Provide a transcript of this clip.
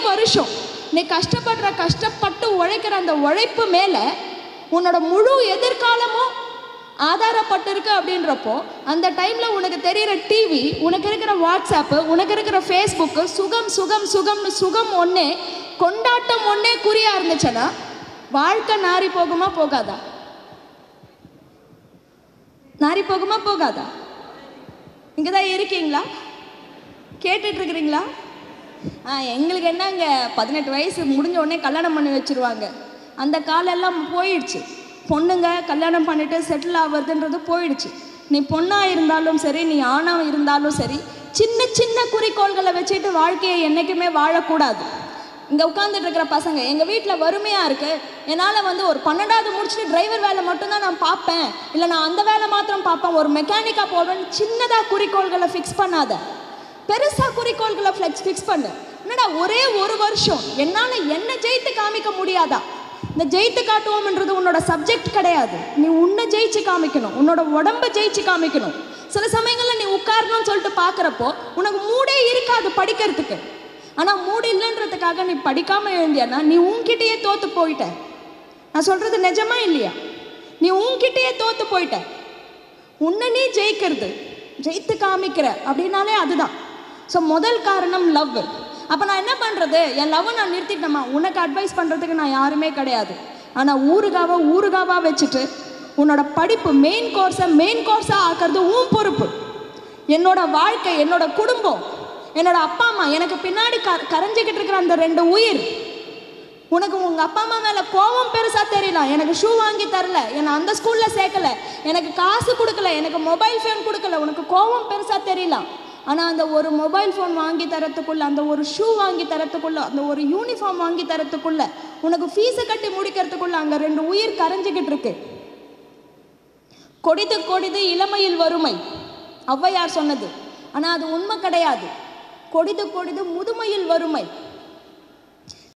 வருஷம் நீ கஷ்டப்படுற கஷ்டப்பட்டு உழைக்கிற அந்த உழைப்பு மேலே உன்னோட முழு எதிர்காலமும் ஆதாரப்பட்டிருக்கு அப்படின்றப்போ அந்த டைமில் உனக்கு தெரிகிற டிவி உனக்கு இருக்கிற வாட்ஸ்அப்பு உனக்கு இருக்கிற ஃபேஸ்புக்கு சுகம் சுகம் சுகம்னு சுகம் ஒன்றே கொண்டாட்டம் ஒன்றே குறியா இருந்துச்சுன்னா வாழ்க்கை நாரி போகுமா போகாதா நாரி போகுமா போகாதா இங்கே தான் இருக்கீங்களா கேட்டுட்டு இருக்கிறீங்களா ஆ எங்களுக்கு என்னங்க பதினெட்டு வயசு முடிஞ்ச உடனே கல்யாணம் பண்ணி வச்சிருவாங்க அந்த காலம் எல்லாம் போயிடுச்சு பொண்ணுங்க கல்யாணம் பண்ணிட்டு செட்டில் ஆகுறதுன்றது போயிடுச்சு நீ பொண்ணா இருந்தாலும் சரி நீ ஆணா இருந்தாலும் சரி சின்ன சின்ன குறிக்கோள்களை வச்சுட்டு வாழ்க்கையை என்றைக்குமே வாழக்கூடாது இங்கே உட்காந்துட்டு இருக்கிற பசங்க எங்கள் வீட்டில் வறுமையாக இருக்கு என்னால் வந்து ஒரு பன்னெண்டாவது முடிச்சுட்டு டிரைவர் வேலை மட்டும்தான் நான் பார்ப்பேன் இல்லை நான் அந்த வேலை மாத்திரம் பார்ப்பேன் ஒரு மெக்கானிக்காக போவேன் சின்னதாக குறிக்கோள்களை ஃபிக்ஸ் பண்ணாத பெருசாக குறிக்கோள்களை ஃப்ளெக்ஸ் ஃபிக்ஸ் பண்ணு என்னடா ஒரே ஒரு வருஷம் என்னால் என்ன ஜெயித்து காமிக்க முடியாதா இந்த ஜெயித்து காட்டுவோம்ன்றது உன்னோட சப்ஜெக்ட் கிடையாது நீ உன்னை ஜெயிச்சு காமிக்கணும் உன்னோட உடம்ப ஜெயிச்சு காமிக்கணும் சில சமயங்களில் நீ உட்காரணும்னு சொல்லிட்டு பார்க்குறப்போ உனக்கு மூடே இருக்காது படிக்கிறதுக்கு ஆனால் மூடு இல்லைன்றதுக்காக நீ படிக்காமல் எழுந்தியானா நீ உன்கிட்டயே தோத்து போயிட்ட நான் சொல்கிறது நிஜமா இல்லையா நீ உன்கிட்டயே தோத்து போயிட்ட உன்னை நீ ஜெயிக்கிறது ஜெயித்து காமிக்கிற அப்படின்னாலே அதுதான் ஸோ முதல் காரணம் லவ் அப்போ நான் என்ன பண்ணுறது என் லவ்வை நான் நிறுத்திட்டேம்மா உனக்கு அட்வைஸ் பண்ணுறதுக்கு நான் யாருமே கிடையாது ஆனால் ஊறுகாவை ஊறுகாவாக வச்சுட்டு உன்னோட படிப்பு மெயின் கோர்ஸை மெயின் கோர்ஸாக ஆக்கிறது உன் பொறுப்பு என்னோட வாழ்க்கை என்னோட குடும்பம் என்னோட அப்பா அம்மா எனக்கு பின்னாடி க கரைஞ்சிக்கிட்டு இருக்கிற அந்த ரெண்டு உயிர் உனக்கு உங்க அப்பா அம்மா மேல கோவம் பெருசா தெரியலாம் எனக்கு ஷூ வாங்கி தரல என்னை அந்த ஸ்கூல்ல சேர்க்கல எனக்கு காசு கொடுக்கல எனக்கு மொபைல் ஃபோன் கொடுக்கல உனக்கு கோவம் பெருசா தெரியலாம் ஆனா அந்த ஒரு மொபைல் ஃபோன் வாங்கி தரத்துக்குள்ள அந்த ஒரு ஷூ வாங்கி தரத்துக்குள்ள அந்த ஒரு யூனிஃபார்ம் வாங்கி தரத்துக்குள்ள உனக்கு ஃபீஸை கட்டி முடிக்கிறதுக்குள்ள அங்க ரெண்டு உயிர் கரைஞ்சிக்கிட்டு இருக்கு கொடிது கொடிது இளமையில் வறுமை ஔவையார் சொன்னது ஆனா அது உண்மை கிடையாது கொடிது கொடிது முதுமையில் வறுமை